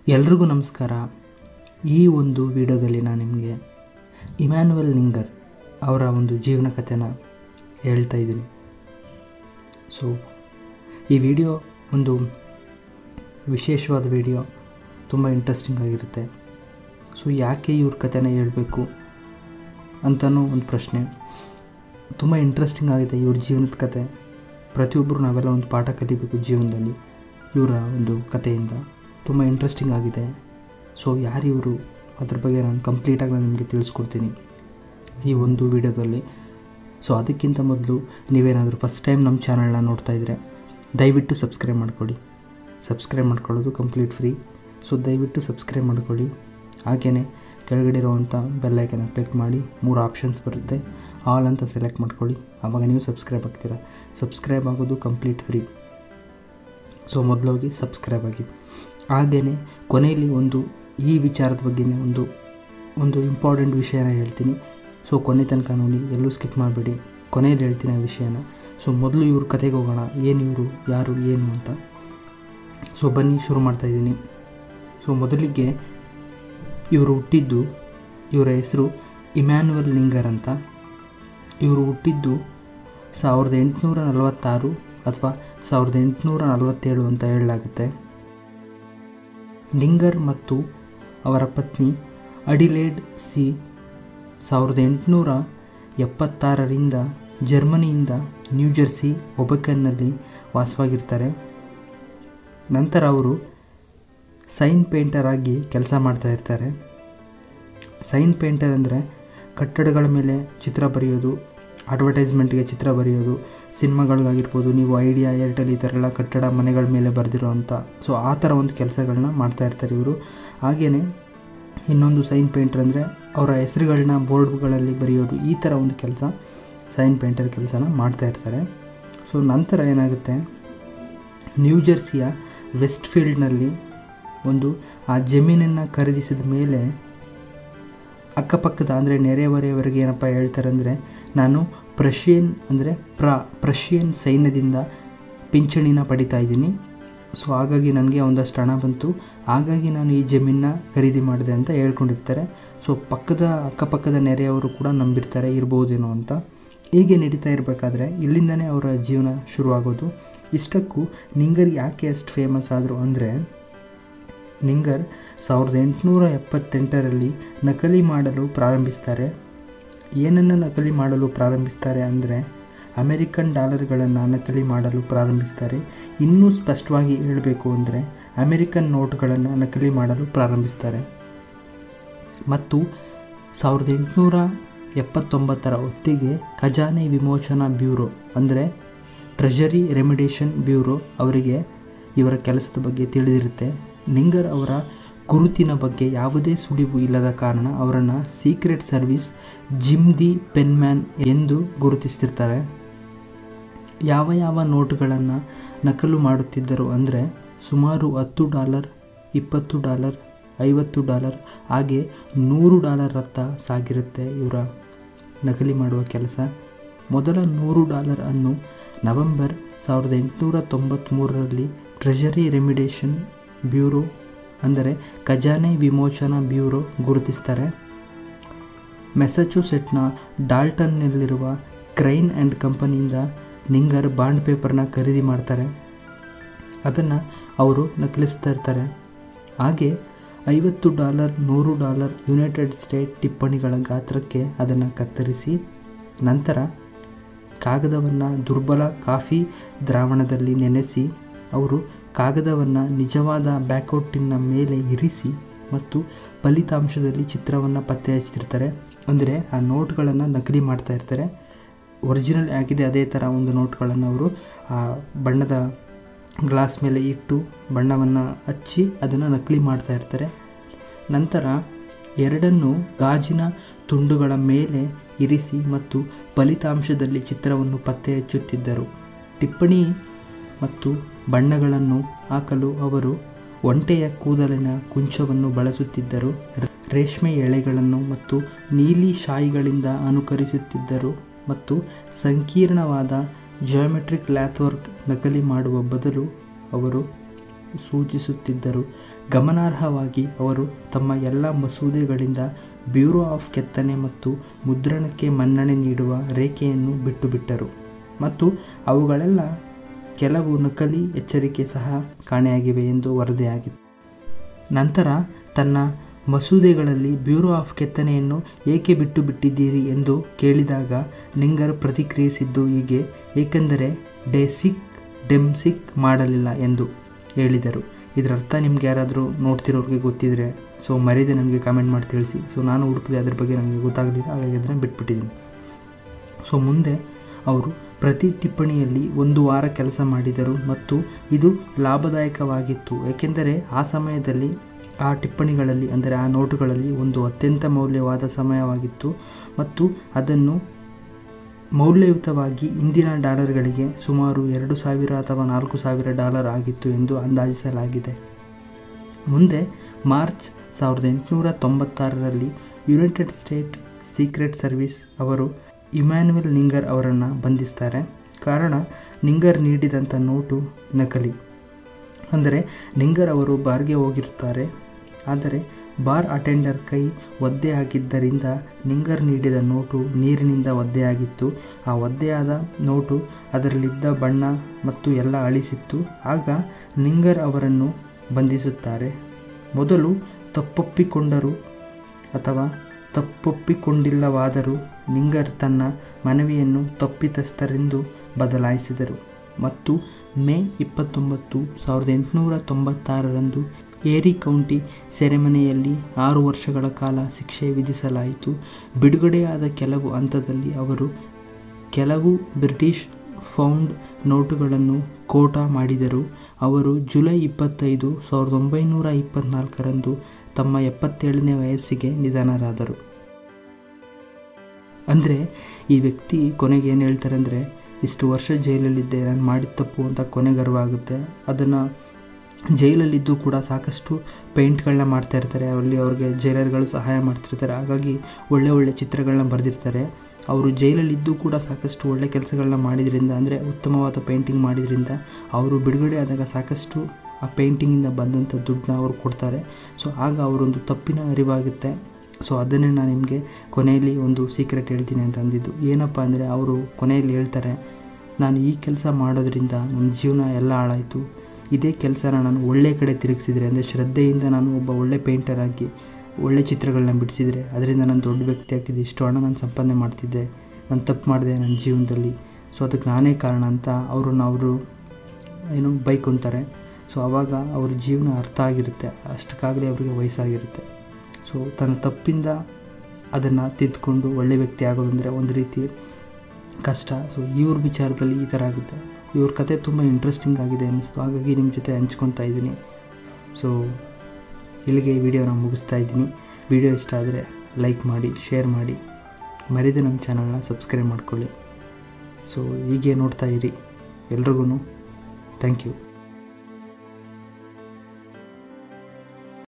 ಎಲ್ರಿಗೂ ನಮಸ್ಕಾರ ಈ ಒಂದು ವಿಡಿಯೋದಲ್ಲಿ ನಾನು ನಿಮಗೆ ಇಮ್ಯಾನ್ಯುಯಲ್ ನಿಂಗರ್ ಅವರ ಒಂದು ಜೀವನ ಕಥೆನ ಹೇಳ್ತಾ ಇದ್ದೀನಿ ಸೊ ಈ ವಿಡಿಯೋ ಒಂದು ವಿಶೇಷವಾದ ವಿಡಿಯೋ ತುಂಬ ಇಂಟ್ರೆಸ್ಟಿಂಗ್ ಆಗಿರುತ್ತೆ ಸೊ ಯಾಕೆ ಇವ್ರ ಕಥೆನ ಹೇಳಬೇಕು ಅಂತಲೂ ಒಂದು ಪ್ರಶ್ನೆ ತುಂಬ ಇಂಟ್ರೆಸ್ಟಿಂಗ್ ಆಗಿದೆ ಇವ್ರ ಜೀವನದ ಕತೆ ಪ್ರತಿಯೊಬ್ಬರು ನಾವೆಲ್ಲ ಒಂದು ಪಾಠ ಕಲಿಬೇಕು ಜೀವನದಲ್ಲಿ ಇವರ ಒಂದು ಕಥೆಯಿಂದ ತುಂಬ ಇಂಟ್ರೆಸ್ಟಿಂಗ್ ಆಗಿದೆ ಸೊ ಯಾರು ಇವರು ಅದ್ರ ಬಗ್ಗೆ ನಾನು ಕಂಪ್ಲೀಟಾಗಿ ನಾನು ನಿಮಗೆ ತಿಳಿಸ್ಕೊಡ್ತೀನಿ ಈ ಒಂದು ವಿಡಿಯೋದಲ್ಲಿ ಸೊ ಅದಕ್ಕಿಂತ ಮೊದಲು ನೀವೇನಾದರೂ ಫಸ್ಟ್ ಟೈಮ್ ನಮ್ಮ ಚಾನಲ್ನ ನೋಡ್ತಾ ಇದ್ದರೆ ದಯವಿಟ್ಟು ಸಬ್ಸ್ಕ್ರೈಬ್ ಮಾಡ್ಕೊಳ್ಳಿ ಸಬ್ಸ್ಕ್ರೈಬ್ ಮಾಡ್ಕೊಳ್ಳೋದು ಕಂಪ್ಲೀಟ್ ಫ್ರೀ ಸೊ ದಯವಿಟ್ಟು ಸಬ್ಸ್ಕ್ರೈಬ್ ಮಾಡ್ಕೊಳ್ಳಿ ಹಾಗೆಯೇ ಕೆಳಗಡೆ ಇರುವಂಥ ಬೆಲ್ಲೈಕನ್ನ ಕ್ಲಿಕ್ ಮಾಡಿ ಮೂರು ಆಪ್ಷನ್ಸ್ ಬರುತ್ತೆ ಆಲ್ ಅಂತ ಸೆಲೆಕ್ಟ್ ಮಾಡ್ಕೊಳ್ಳಿ ಆವಾಗ ನೀವು ಸಬ್ಸ್ಕ್ರೈಬ್ ಆಗ್ತೀರಾ ಸಬ್ಸ್ಕ್ರೈಬ್ ಆಗೋದು ಕಂಪ್ಲೀಟ್ ಫ್ರೀ ಸೊ ಮೊದಲೋಗಿ ಸಬ್ಸ್ಕ್ರೈಬ್ ಆಗಿ ಹಾಗೆಯೇ ಕೊನೆಯಲ್ಲಿ ಒಂದು ಈ ವಿಚಾರದ ಬಗ್ಗೆನೇ ಒಂದು ಒಂದು ಇಂಪಾರ್ಟೆಂಟ್ ವಿಷಯನ ಹೇಳ್ತೀನಿ ಸೊ ಕೊನೆ ತನಕ ನೋಡಿ ಎಲ್ಲೂ ಸ್ಕಿಪ್ ಮಾಡಬೇಡಿ ಕೊನೆಯಲ್ಲಿ ಹೇಳ್ತೀನಿ ಆ ವಿಷಯನ ಸೊ ಮೊದಲು ಇವ್ರ ಕತೆಗೆ ಹೋಗೋಣ ಏನು ಇವರು ಯಾರು ಏನು ಅಂತ ಸೊ ಬನ್ನಿ ಶುರು ಮಾಡ್ತಾಯಿದ್ದೀನಿ ಸೊ ಮೊದಲಿಗೆ ಇವರು ಹುಟ್ಟಿದ್ದು ಇವರ ಹೆಸರು ಇಮ್ಯಾನ್ಯುವಲ್ ಲಿಂಗರ್ ಅಂತ ಇವರು ಹುಟ್ಟಿದ್ದು ಸಾವಿರದ ಎಂಟುನೂರ ನಲವತ್ತಾರು ಅಥವಾ ಸಾವಿರದ ಎಂಟುನೂರ ನಲವತ್ತೇಳು ಅಂತ ಹೇಳಲಾಗುತ್ತೆ ನಿಂಗರ್ ಮತ್ತು ಅವರ ಪತ್ನಿ ಅಡಿಲೇಡ್ ಸಿ ಸಾವಿರದ ಎಂಟುನೂರ ಎಪ್ಪತ್ತಾರರಿಂದ ಜರ್ಮನಿಯಿಂದ ನ್ಯೂಜೆರ್ಸಿ ಒಬಕನ್ನಲ್ಲಿ ವಾಸವಾಗಿರ್ತಾರೆ ನಂತರ ಅವರು ಸೈನ್ ಪೇಂಟರ್ ಆಗಿ ಕೆಲಸ ಮಾಡ್ತಾ ಇರ್ತಾರೆ ಸೈನ್ ಪೇಂಟರ್ ಅಂದರೆ ಕಟ್ಟಡಗಳ ಮೇಲೆ ಚಿತ್ರ ಬರೆಯೋದು ಅಡ್ವರ್ಟೈಸ್ಮೆಂಟ್ಗೆ ಚಿತ್ರ ಬರೆಯೋದು ಸಿನಿಮಾಗಳಿಗಾಗಿರ್ಬೋದು ನೀವು ಐಡಿಯಾ ಏರ್ಟೆಲ್ ಈ ಥರ ಎಲ್ಲ ಕಟ್ಟಡ ಮನೆಗಳ ಮೇಲೆ ಬರೆದಿರೋ ಅಂಥ ಸೊ ಆ ಥರ ಒಂದು ಕೆಲಸಗಳನ್ನ ಮಾಡ್ತಾ ಇರ್ತಾರೆ ಇವರು ಹಾಗೆಯೇ ಇನ್ನೊಂದು ಸೈನ್ ಪೇಂಟರ್ ಅಂದರೆ ಅವರ ಹೆಸರುಗಳನ್ನ ಬೋರ್ಡ್ಗಳಲ್ಲಿ ಬರೆಯೋದು ಈ ಥರ ಒಂದು ಕೆಲಸ ಸೈನ್ ಪೇಂಟರ್ ಕೆಲಸನ ಮಾಡ್ತಾ ಇರ್ತಾರೆ ಸೊ ನಂತರ ಏನಾಗುತ್ತೆ ನ್ಯೂ ಜೆರ್ಸಿಯ ವೆಸ್ಟ್ ಫೀಲ್ಡ್ನಲ್ಲಿ ಒಂದು ಆ ಜಮೀನನ್ನು ಖರೀದಿಸಿದ ಮೇಲೆ ಅಕ್ಕಪಕ್ಕದ ಅಂದರೆ ನೆರೆಹೊರೆಯವರೆಗೆ ಏನಪ್ಪ ಹೇಳ್ತಾರೆ ಅಂದರೆ ನಾನು ಪ್ರಷಿಯನ್ ಅಂದರೆ ಪ್ರ ಪ್ರಷಿಯನ್ ಸೈನ್ಯದಿಂದ ಪಿಂಚಣಿನ ಪಡಿತಾ ಇದ್ದೀನಿ ಸೊ ಹಾಗಾಗಿ ನನಗೆ ಒಂದಷ್ಟು ಹಣ ಬಂತು ಹಾಗಾಗಿ ನಾನು ಈ ಜಮೀನನ್ನ ಖರೀದಿ ಮಾಡಿದೆ ಅಂತ ಹೇಳ್ಕೊಂಡಿರ್ತಾರೆ ಸೊ ಪಕ್ಕದ ಅಕ್ಕಪಕ್ಕದ ನೆರೆಯವರು ಕೂಡ ನಂಬಿರ್ತಾರೆ ಇರ್ಬೋದೇನೋ ಅಂತ ಹೀಗೆ ನಡೀತಾ ಇರಬೇಕಾದ್ರೆ ಇಲ್ಲಿಂದನೇ ಅವರ ಜೀವನ ಶುರುವಾಗೋದು ಇಷ್ಟಕ್ಕೂ ನಿಂಗರ್ ಯಾಕೆ ಅಷ್ಟು ಫೇಮಸ್ ಆದರು ಅಂದರೆ ನಿಂಗರ್ ಸಾವಿರದ ಎಂಟುನೂರ ಎಪ್ಪತ್ತೆಂಟರಲ್ಲಿ ನಕಲಿ ಮಾಡಲು ಪ್ರಾರಂಭಿಸ್ತಾರೆ ಏನನ್ನು ನಕಲಿ ಮಾಡಲು ಪ್ರಾರಂಭಿಸ್ತಾರೆ ಅಂದರೆ ಅಮೆರಿಕನ್ ಡಾಲರ್ಗಳನ್ನು ನಕಲಿ ಮಾಡಲು ಪ್ರಾರಂಭಿಸ್ತಾರೆ ಇನ್ನೂ ಸ್ಪಷ್ಟವಾಗಿ ಹೇಳಬೇಕು ಅಂದರೆ ಅಮೆರಿಕನ್ ನೋಟ್ಗಳನ್ನು ನಕಲಿ ಮಾಡಲು ಪ್ರಾರಂಭಿಸ್ತಾರೆ ಮತ್ತು ಸಾವಿರದ ಎಂಟುನೂರ ಎಪ್ಪತ್ತೊಂಬತ್ತರ ಹೊತ್ತಿಗೆ ಖಜಾನೆ ವಿಮೋಚನಾ ಬ್ಯೂರೋ ಅಂದರೆ ಟ್ರೆಜರಿ ರೆಮಿಡೇಷನ್ ಬ್ಯೂರೋ ಅವರಿಗೆ ಇವರ ಕೆಲಸದ ಬಗ್ಗೆ ತಿಳಿದಿರುತ್ತೆ ನಿಂಗರ್ ಅವರ ಗುರುತಿನ ಬಗ್ಗೆ ಯಾವುದೇ ಸುಳಿವು ಇಲ್ಲದ ಕಾರಣ ಅವರನ್ನು secret service Jim the Penman ಎಂದು ಗುರುತಿಸ್ತಿರ್ತಾರೆ ಯಾವ ಯಾವ ನೋಟುಗಳನ್ನು ನಕಲು ಮಾಡುತ್ತಿದ್ದರು ಅಂದರೆ ಸುಮಾರು ಹತ್ತು ಡಾಲರ್ ಇಪ್ಪತ್ತು ಡಾಲರ್ ಐವತ್ತು ಡಾಲರ್ ಹಾಗೆ ನೂರು ಡಾಲರ್ ರತ್ತ ಸಾಗಿರುತ್ತೆ ಇವರ ನಕಲಿ ಮಾಡುವ ಕೆಲಸ ಮೊದಲ ನೂರು ಡಾಲರ್ ಅನ್ನು ನವೆಂಬರ್ ಸಾವಿರದ ಎಂಟುನೂರ ತೊಂಬತ್ತ್ಮೂರರಲ್ಲಿ ಟ್ರೆಜರಿ ರೆಮಿಡೇಷನ್ ಬ್ಯೂರೋ ಅಂದರೆ ಖಜಾನೆ ವಿಮೋಚನಾ ಬ್ಯೂರೋ ಗುರುತಿಸ್ತಾರೆ ಮೆಸಚೂಸೆಟ್ನ ಡಾಲ್ಟನ್ನಲ್ಲಿರುವ ಕ್ರೈನ್ ಆ್ಯಂಡ್ ಕಂಪನಿಯಿಂದ ನಿಂಗರ್ ಬಾಂಡ್ ಪೇಪರ್ನ ಖರೀದಿ ಮಾಡ್ತಾರೆ ಅದನ್ನು ಅವರು ನಕಲಿಸ್ತಾ ಇರ್ತಾರೆ ಹಾಗೆ ಐವತ್ತು ಡಾಲರ್ ನೂರು ಡಾಲರ್ ಯುನೈಟೆಡ್ ಸ್ಟೇಟ್ ಟಿಪ್ಪಣಿಗಳ ಗಾತ್ರಕ್ಕೆ ಅದನ್ನು ಕತ್ತರಿಸಿ ನಂತರ ಕಾಗದವನ್ನು ದುರ್ಬಲ ಕಾಫಿ ದ್ರಾವಣದಲ್ಲಿ ನೆನೆಸಿ ಅವರು ಕಾಗದವನ್ನು ನಿಜವಾದ ಬ್ಯಾಕೌಟಿನ ಮೇಲೆ ಇರಿಸಿ ಮತ್ತು ಫಲಿತಾಂಶದಲ್ಲಿ ಚಿತ್ರವನ್ನು ಪತ್ತೆ ಹಚ್ತಿರ್ತಾರೆ ಅಂದರೆ ಆ ನೋಟ್ಗಳನ್ನು ನಕಲಿ ಮಾಡ್ತಾ ಇರ್ತಾರೆ ಒರಿಜಿನಲ್ ಆಗಿದೆ ಅದೇ ಥರ ಒಂದು ನೋಟ್ಗಳನ್ನು ಅವರು ಆ ಬಣ್ಣದ ಗ್ಲಾಸ್ ಮೇಲೆ ಇಟ್ಟು ಬಣ್ಣವನ್ನು ಹಚ್ಚಿ ಅದನ್ನು ನಕಲಿ ಮಾಡ್ತಾ ಇರ್ತಾರೆ ನಂತರ ಎರಡನ್ನು ಗಾಜಿನ ತುಂಡುಗಳ ಮೇಲೆ ಇರಿಸಿ ಮತ್ತು ಫಲಿತಾಂಶದಲ್ಲಿ ಚಿತ್ರವನ್ನು ಪತ್ತೆ ಹಚ್ಚುತ್ತಿದ್ದರು ಟಿಪ್ಪಣಿ ಮತ್ತು ಬಣ್ಣಗಳನ್ನು ಹಾಕಲು ಅವರು ಒಂಟೆಯ ಕೂದಲಿನ ಕುಂಚವನ್ನು ಬಳಸುತ್ತಿದ್ದರು ರೇಷ್ಮೆ ಎಳೆಗಳನ್ನು ಮತ್ತು ನೀಲಿ ಶಾಯಿಗಳಿಂದ ಅನುಕರಿಸುತ್ತಿದ್ದರು ಮತ್ತು ಸಂಕೀರ್ಣವಾದ ಜಿಯೋಮೆಟ್ರಿಕ್ ಲ್ಯಾಥ್ವರ್ಕ್ ನಕಲಿ ಮಾಡುವ ಬದಲು ಅವರು ಸೂಚಿಸುತ್ತಿದ್ದರು ಗಮನಾರ್ಹವಾಗಿ ಅವರು ತಮ್ಮ ಎಲ್ಲ ಮಸೂದೆಗಳಿಂದ ಬ್ಯೂರೋ ಆಫ್ ಕೆತ್ತನೆ ಮತ್ತು ಮುದ್ರಣಕ್ಕೆ ಮನ್ನಣೆ ನೀಡುವ ರೇಖೆಯನ್ನು ಬಿಟ್ಟು ಬಿಟ್ಟರು ಮತ್ತು ಅವುಗಳೆಲ್ಲ ಕೆಲವು ನಕಲಿ ಎಚ್ಚರಿಕೆ ಸಹ ಕಾಣೆಯಾಗಿವೆ ಎಂದು ವರದಿಯಾಗಿತ್ತು ನಂತರ ತನ್ನ ಮಸೂದೆಗಳಲ್ಲಿ ಬ್ಯೂರೋ ಆಫ್ ಕೆತ್ತನೆಯನ್ನು ಏಕೆ ಬಿಟ್ಟು ಬಿಟ್ಟಿದ್ದೀರಿ ಎಂದು ಕೇಳಿದಾಗ ನಿಂಗರ್ ಪ್ರತಿಕ್ರಿಯಿಸಿದ್ದು ಹೀಗೆ ಏಕೆಂದರೆ ಡೆಸಿಕ್ ಡೆಮ್ಸಿಕ್ ಮಾಡಲಿಲ್ಲ ಎಂದು ಹೇಳಿದರು ಇದರ ಅರ್ಥ ನಿಮ್ಗೆ ಯಾರಾದರೂ ನೋಡ್ತಿರೋರಿಗೆ ಗೊತ್ತಿದ್ರೆ ಸೊ ಮರೀದೆ ನನಗೆ ಕಾಮೆಂಟ್ ಮಾಡಿ ತಿಳಿಸಿ ಸೊ ನಾನು ಹುಡುಕಿದೆ ಅದ್ರ ಬಗ್ಗೆ ನನಗೆ ಗೊತ್ತಾಗಲಿಲ್ಲ ಹಾಗಾಗಿ ಅದನ್ನು ಬಿಟ್ಬಿಟ್ಟಿದ್ದೀನಿ ಸೊ ಮುಂದೆ ಅವರು ಪ್ರತಿ ಟಿಪ್ಪಣಿಯಲ್ಲಿ ಒಂದು ವಾರ ಕೆಲಸ ಮಾಡಿದರು ಮತ್ತು ಇದು ಲಾಭದಾಯಕವಾಗಿತ್ತು ಏಕೆಂದರೆ ಆ ಸಮಯದಲ್ಲಿ ಆ ಟಿಪ್ಪಣಿಗಳಲ್ಲಿ ಅಂದರೆ ಆ ನೋಟುಗಳಲ್ಲಿ ಒಂದು ಅತ್ಯಂತ ಮೌಲ್ಯವಾದ ಸಮಯವಾಗಿತ್ತು ಮತ್ತು ಅದನ್ನು ಮೌಲ್ಯಯುತವಾಗಿ ಇಂದಿನ ಡಾಲರ್ಗಳಿಗೆ ಸುಮಾರು ಎರಡು ಸಾವಿರ ಅಥವಾ ನಾಲ್ಕು ಸಾವಿರ ಡಾಲರ್ ಆಗಿತ್ತು ಎಂದು ಅಂದಾಜಿಸಲಾಗಿದೆ ಮುಂದೆ ಮಾರ್ಚ್ ಸಾವಿರದ ಎಂಟುನೂರ ತೊಂಬತ್ತಾರರಲ್ಲಿ ಯುನೈಟೆಡ್ ಸ್ಟೇಟ್ ಸೀಕ್ರೆಟ್ ಸರ್ವಿಸ್ ಅವರು ಇಮ್ಯಾನ್ಯುಯಲ್ ನಿಂಗರ್ ಅವರನ್ನು ಬಂಧಿಸ್ತಾರೆ ಕಾರಣ ನಿಂಗರ್ ನೀಡಿದಂಥ ನೋಟು ನಕಲಿ ಅಂದರೆ ನಿಂಗರ್ ಅವರು ಬಾರ್ಗೆ ಹೋಗಿರುತ್ತಾರೆ ಆದರೆ ಬಾರ್ ಅಟೆಂಡರ್ ಕೈ ಒದ್ದೆ ಆಗಿದ್ದರಿಂದ ನಿಂಗರ್ ನೀಡಿದ ನೋಟು ನೀರಿನಿಂದ ಒದ್ದೆಯಾಗಿತ್ತು ಆ ಒದ್ದೆಯಾದ ನೋಟು ಅದರಲ್ಲಿದ್ದ ಬಣ್ಣ ಮತ್ತು ಎಲ್ಲ ಅಳಿಸಿತ್ತು ಆಗ ನಿಂಗರ್ ಅವರನ್ನು ಬಂಧಿಸುತ್ತಾರೆ ಮೊದಲು ತಪ್ಪೊಪ್ಪಿಕೊಂಡರು ಅಥವಾ ತಪ್ಪೊಪ್ಪಿಕೊಂಡಿಲ್ಲವಾದರೂ ನಿಂಗರ್ ತನ್ನ ಮನವಿಯನ್ನು ತಪ್ಪಿತಸ್ಥರೆಂದು ಬದಲಾಯಿಸಿದರು ಮತ್ತು ಮೇ ಇಪ್ಪತ್ತೊಂಬತ್ತು ಸಾವಿರದ ಎಂಟುನೂರ ತೊಂಬತ್ತಾರರಂದು ಏರಿ ಕೌಂಟಿ ಸೆರೆಮನೆಯಲ್ಲಿ ಆರು ವರ್ಷಗಳ ಕಾಲ ಶಿಕ್ಷೆ ವಿಧಿಸಲಾಯಿತು ಬಿಡುಗಡೆಯಾದ ಕೆಲವು ಹಂತದಲ್ಲಿ ಅವರು ಕೆಲವು ಬ್ರಿಟಿಷ್ ಫೌಂಡ್ ನೋಟುಗಳನ್ನು ಕೋಟಾ ಮಾಡಿದರು ಅವರು ಜುಲೈ ಇಪ್ಪತ್ತೈದು ಸಾವಿರದ ಒಂಬೈನೂರ ಇಪ್ಪತ್ತ್ನಾಲ್ಕರಂದು ತಮ್ಮ ಎಪ್ಪತ್ತೇಳನೇ ವಯಸ್ಸಿಗೆ ನಿಧನರಾದರು ಅಂದರೆ ಈ ವ್ಯಕ್ತಿ ಕೊನೆಗೆ ಏನು ಹೇಳ್ತಾರೆ ಅಂದರೆ ಇಷ್ಟು ವರ್ಷ ಜೈಲಲ್ಲಿದ್ದೆ ನಾನು ಮಾಡಿದ ತಪ್ಪು ಅಂತ ಕೊನೆಗೆ ಅರ್ವ ಆಗುತ್ತೆ ಅದನ್ನು ಜೈಲಲ್ಲಿದ್ದು ಕೂಡ ಸಾಕಷ್ಟು ಪೇಂಟ್ಗಳನ್ನ ಮಾಡ್ತಾ ಇರ್ತಾರೆ ಅಲ್ಲಿ ಅವ್ರಿಗೆ ಜೈಲರ್ಗಳು ಸಹಾಯ ಮಾಡ್ತಿರ್ತಾರೆ ಹಾಗಾಗಿ ಒಳ್ಳೆ ಒಳ್ಳೆ ಚಿತ್ರಗಳನ್ನ ಬರೆದಿರ್ತಾರೆ ಅವರು ಜೈಲಲ್ಲಿದ್ದು ಕೂಡ ಸಾಕಷ್ಟು ಒಳ್ಳೆ ಕೆಲಸಗಳನ್ನ ಮಾಡಿದ್ರಿಂದ ಅಂದರೆ ಉತ್ತಮವಾದ ಪೇಂಟಿಂಗ್ ಮಾಡಿದ್ರಿಂದ ಅವರು ಬಿಡುಗಡೆ ಆದಾಗ ಸಾಕಷ್ಟು ಆ ಪೇಂಟಿಂಗಿಂದ ಬಂದಂಥ ದುಡ್ಡನ್ನ ಅವರು ಕೊಡ್ತಾರೆ ಸೊ ಆಗ ಅವರೊಂದು ತಪ್ಪಿನ ಅರಿವಾಗುತ್ತೆ ಸೊ ಅದನ್ನೇ ನಾನು ನಿಮಗೆ ಕೊನೆಯಲ್ಲಿ ಒಂದು ಸೀಕ್ರೆಟ್ ಹೇಳ್ತೀನಿ ಅಂತ ಅಂದಿದ್ದು ಏನಪ್ಪ ಅಂದರೆ ಅವರು ಕೊನೆಯಲ್ಲಿ ಹೇಳ್ತಾರೆ ನಾನು ಈ ಕೆಲಸ ಮಾಡೋದ್ರಿಂದ ನನ್ನ ಜೀವನ ಎಲ್ಲ ಹಾಳಾಯಿತು ಇದೇ ಕೆಲಸನ ನಾನು ಒಳ್ಳೆ ಕಡೆ ತಿರುಗಿಸಿದ್ರೆ ಅಂದರೆ ಶ್ರದ್ಧೆಯಿಂದ ನಾನು ಒಬ್ಬ ಒಳ್ಳೆ ಪೇಂಟರ್ ಆಗಿ ಒಳ್ಳೆ ಚಿತ್ರಗಳನ್ನ ಬಿಡಿಸಿದರೆ ಅದರಿಂದ ನಾನು ದೊಡ್ಡ ವ್ಯಕ್ತಿ ಆಗ್ತಿದ್ದೆ ಇಷ್ಟು ಹಣ ನಾನು ಸಂಪಾದನೆ ಮಾಡ್ತಿದ್ದೆ ನಾನು ತಪ್ಪು ಮಾಡಿದೆ ನನ್ನ ಜೀವನದಲ್ಲಿ ಸೊ ಅದಕ್ಕೆ ನಾನೇ ಕಾರಣ ಅಂತ ಅವ್ರನ್ನ ಅವರು ಏನು ಬೈಕೊಂತಾರೆ ಸೊ ಆವಾಗ ಅವ್ರ ಜೀವನ ಅರ್ಥ ಆಗಿರುತ್ತೆ ಅಷ್ಟಕ್ಕಾಗಲೇ ಅವರಿಗೆ ವಯಸ್ಸಾಗಿರುತ್ತೆ ಸೊ ತನ್ನ ತಪ್ಪಿಂದ ಅದನ್ನು ತಿದ್ದುಕೊಂಡು ಒಳ್ಳೆ ವ್ಯಕ್ತಿ ಆಗೋದು ಅಂದರೆ ಒಂದು ರೀತಿ ಕಷ್ಟ ಸೊ ಇವ್ರ ವಿಚಾರದಲ್ಲಿ ಈ ಥರ ಆಗುತ್ತೆ ಇವ್ರ ಕತೆ ತುಂಬ ಇಂಟ್ರೆಸ್ಟಿಂಗ್ ಆಗಿದೆ ಅನ್ನಿಸ್ತು ಹಾಗಾಗಿ ನಿಮ್ಮ ಜೊತೆ ಹಂಚ್ಕೊತಾ ಇದ್ದೀನಿ ಸೊ ಇಲ್ಲಿಗೆ ಈ ವಿಡಿಯೋನ ಮುಗಿಸ್ತಾ ಇದ್ದೀನಿ ವಿಡಿಯೋ ಇಷ್ಟ ಆದರೆ ಲೈಕ್ ಮಾಡಿ ಶೇರ್ ಮಾಡಿ ಮರಿದೆ ನಮ್ಮ ಚಾನಲ್ನ ಸಬ್ಸ್ಕ್ರೈಬ್ ಮಾಡ್ಕೊಳ್ಳಿ ಸೊ ಹೀಗೆ ನೋಡ್ತಾ ಇರಿ ಎಲ್ರಿಗೂ ಥ್ಯಾಂಕ್ ಯು